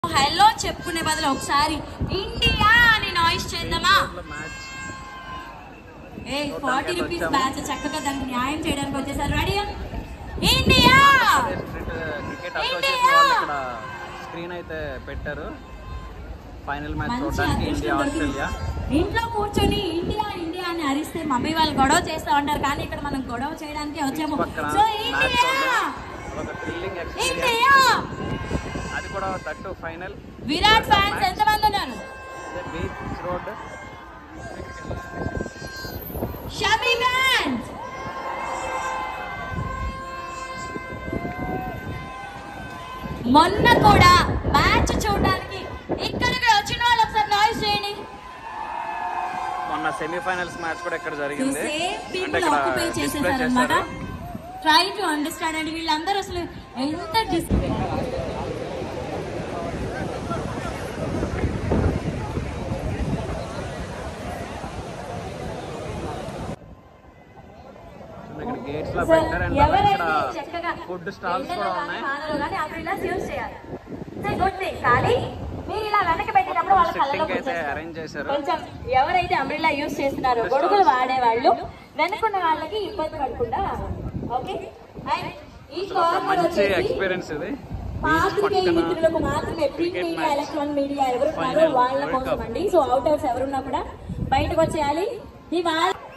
Hello చెప్పుకునే బదులు ఒకసారి ఇండియా అని నాయిస్ చేద్దామా match a forty rupees batch చక్కగా దానికి న్యాయం చేయడానికి వచ్చేసారు రెడీ ఇండియా క్రికెట్ అసోసియేషన్ వాళ్ళు ఇక్కడ స్క్రీన్ అయితే పెట్టారు ఫైనల్ మ్యాచ్ మంచి చూడడానికి అదృష్టం ఇండియా దొరికింది. ఆస్ట్రేలియా ఇంట్లో కూర్చొని ఇండియా ఇండియా అని అరిస్తే మమ్మీ వాళ్ళు గొడవ చేస్తా ఉంటారు కానీ ఇక్కడ మనం గొడవ చేయడానికి వచ్చాము పక్కన సో మ్యాచ్ ఇండియా చూడడం ఒక థ్రిల్లింగ్ ఎక్స్పీరియన్స్ ఇండియా అది కూడా దట్టు ఫైనల్ విరాట్ ఫ్యాన్స్ ఎంతమంది ఉన్నారు బీచ్ రోడ్ షమీ ఫ్యాన్స్ మొన్న కూడా మ్యాచ్ చూడడానికి ఇక్కడికి వచ్చిన వాళ్ళు ఒకసారి నాయిస్ చేయండి మొన్న సెమీఫైనల్స్ మ్యాచ్ కూడా ఇక్కడ జరిగింది సేమ్ అంటే పీపుల్ ఇక్కడ ఆక్యుపై డిస్ప్లే చేసేసారు అనమాట చేశారు ట్రై టు అండర్స్టాండ్ అండి వీళ్ళందరూ అసలు ఎంత డిస్ ఇక్కడ గేట్స్ లో సో పెట్టారు అండ్ ఎవరైతే ఇక్కడ చక్కగా ఫుడ్ స్టాల్స్ ఎండలో కూడా కానీ ఉన్నాయి వానలో కానీ umbrellas use చేయాలి గుడ్ థింగ్ కానీ మీరు ఇలా వెనక పెట్టేటప్పుడు వాళ్ళ కళ్ళలో సిట్టింగ్ అయితే కూర్చోండి. అరేంజ్ చేశారు కొంచెం ఎవరైతే అంబ్రిల్లా యూస్ చేస్తున్నారో గొడుగులు వాడేవాళ్ళు వెనుకున్న వాళ్ళకి ఇబ్బంది పడకుండా ఓకే అండ్ ఈ అసలు ఒక కార్నర్ మంచి వచ్చేసి ఎక్స్పీరియన్స్ ఇది బీచ్ పాత్రికేయ పక్కన మిత్రులకు మాత్రమే print Cricket media match. Electronic media ఎవరు ఉన్నారో Final వాళ్ళ World కోసం Cup. అండి సో అవుటర్స్ ఎవరున్నా కూడా బయటకు వచ్చేయాలి ఈ వాళ్ళ